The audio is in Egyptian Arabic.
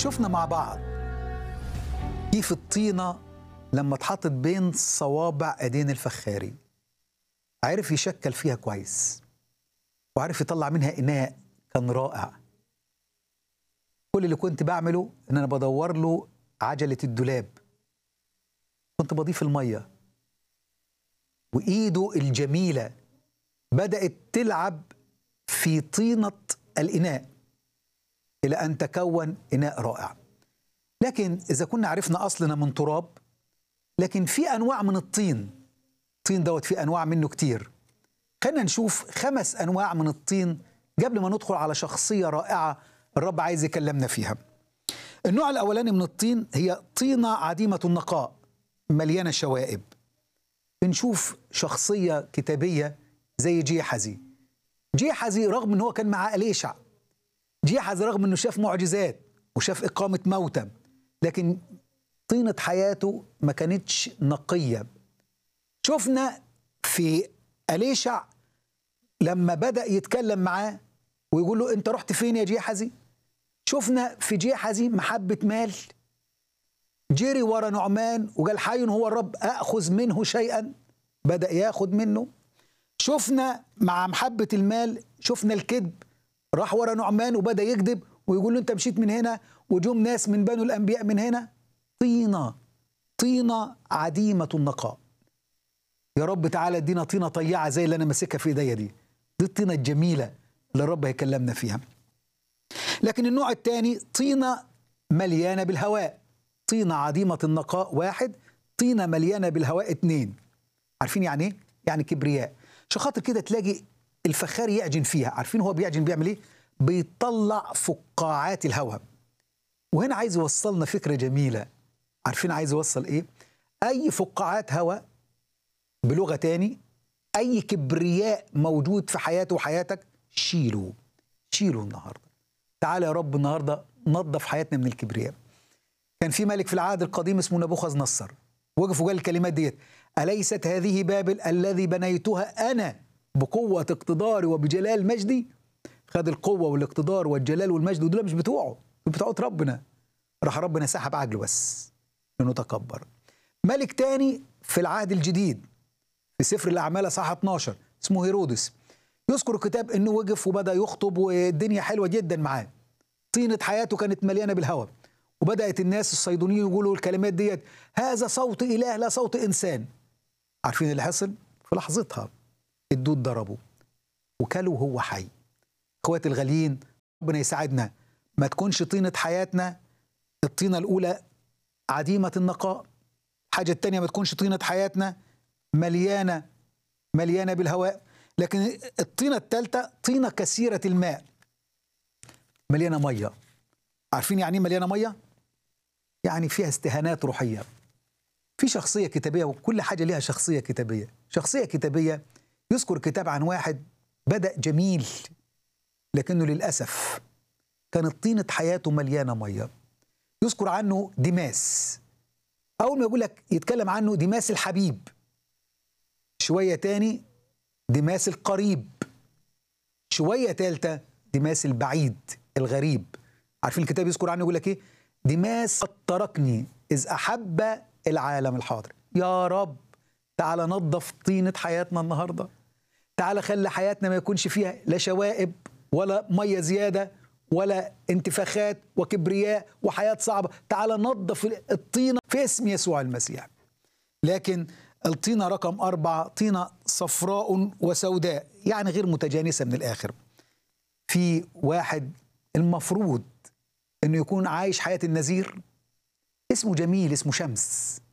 شفنا مع بعض كيف الطينة لما اتحطت بين صوابع ايدين الفخاري عرف يشكل فيها كويس وعرف يطلع منها اناء كان رائع كل اللي كنت بعمله ان انا بدور له عجله الدولاب كنت بضيف الميه وايده الجميله بدات تلعب في طينه الاناء الى ان تكون اناء رائع لكن اذا كنا عرفنا اصلنا من تراب لكن في انواع من الطين الطين دوت في انواع منه كتير خلينا نشوف خمس انواع من الطين قبل ما ندخل على شخصيه رائعه الرب عايز يكلمنا فيها النوع الاولاني من الطين هي طينه عديمه النقاء مليانه شوائب بنشوف شخصيه كتابيه زي جيحزي جيحزي رغم ان هو كان معاه اليشع جيحزي رغم انه شاف معجزات وشاف اقامه موتى لكن طينه حياته ما كانتش نقيه شفنا في اليشع لما بدا يتكلم معاه ويقول له انت رحت فين يا جيحزي شفنا في جيحزي محبه مال جري ورا نعمان وقال حي هو الرب اخذ منه شيئا بدا ياخذ منه شفنا مع محبه المال شفنا الكذب راح ورا نعمان وبدا يكذب ويقول له انت مشيت من هنا وجم ناس من بنو الانبياء من هنا طينه طينه عديمه النقاء يا رب تعالى ادينا طينه طيعه زي اللي انا ماسكها في ايديا دي دي الطينه الجميله اللي الرب هيكلمنا فيها لكن النوع الثاني طينه مليانه بالهواء طينه عديمه النقاء واحد طينه مليانه بالهواء اثنين عارفين يعني ايه يعني كبرياء عشان خاطر كده تلاقي الفخار يعجن فيها عارفين هو بيعجن بيعمل ايه بيطلع فقاعات الهواء وهنا عايز يوصلنا فكره جميله عارفين عايز يوصل ايه اي فقاعات هواء بلغه تاني اي كبرياء موجود في حياته وحياتك شيله شيله النهارده تعالى يا رب النهارده نظف حياتنا من الكبرياء كان في ملك في العهد القديم اسمه نبوخذ نصر وقف وقال الكلمات ديت أليست هذه بابل الذي بنيتها أنا بقوة اقتداري وبجلال مجدي خد القوة والاقتدار والجلال والمجد ودول مش بتوعه دول بتوعت ربنا راح ربنا سحب عجله بس لأنه تكبر ملك تاني في العهد الجديد في سفر الأعمال أصحاح 12 اسمه هيرودس يذكر الكتاب انه وقف وبدا يخطب والدنيا حلوه جدا معاه طينه حياته كانت مليانه بالهوى وبدات الناس الصيدونيين يقولوا الكلمات ديت هذا صوت اله لا صوت انسان عارفين اللي حصل في لحظتها الدود ضربه وكلوا وهو حي اخواتي الغاليين ربنا يساعدنا ما تكونش طينه حياتنا الطينه الاولى عديمه النقاء الحاجه الثانيه ما تكونش طينه حياتنا مليانه مليانه بالهواء لكن الطينه الثالثه طينه كثيره الماء مليانه ميه عارفين يعني ايه مليانه ميه يعني فيها استهانات روحيه في شخصيه كتابيه وكل حاجه ليها شخصيه كتابيه شخصيه كتابيه يذكر كتاب عن واحد بدا جميل لكنه للاسف كانت طينه حياته مليانه ميه يذكر عنه ديماس اول ما يقول لك يتكلم عنه ديماس الحبيب شويه تاني ديماس القريب شويه ثالثه ديماس البعيد الغريب عارفين الكتاب يذكر عنه يقول لك ايه ديماس قد تركني اذ احب العالم الحاضر يا رب تعالى نظف طينه حياتنا النهارده تعالى خلي حياتنا ما يكونش فيها لا شوائب ولا ميه زياده ولا انتفاخات وكبرياء وحياه صعبه تعالى نظف الطينه في اسم يسوع المسيح لكن الطينة رقم أربعة طينة صفراء وسوداء يعني غير متجانسة من الآخر في واحد المفروض أنه يكون عايش حياة النذير اسمه جميل اسمه شمس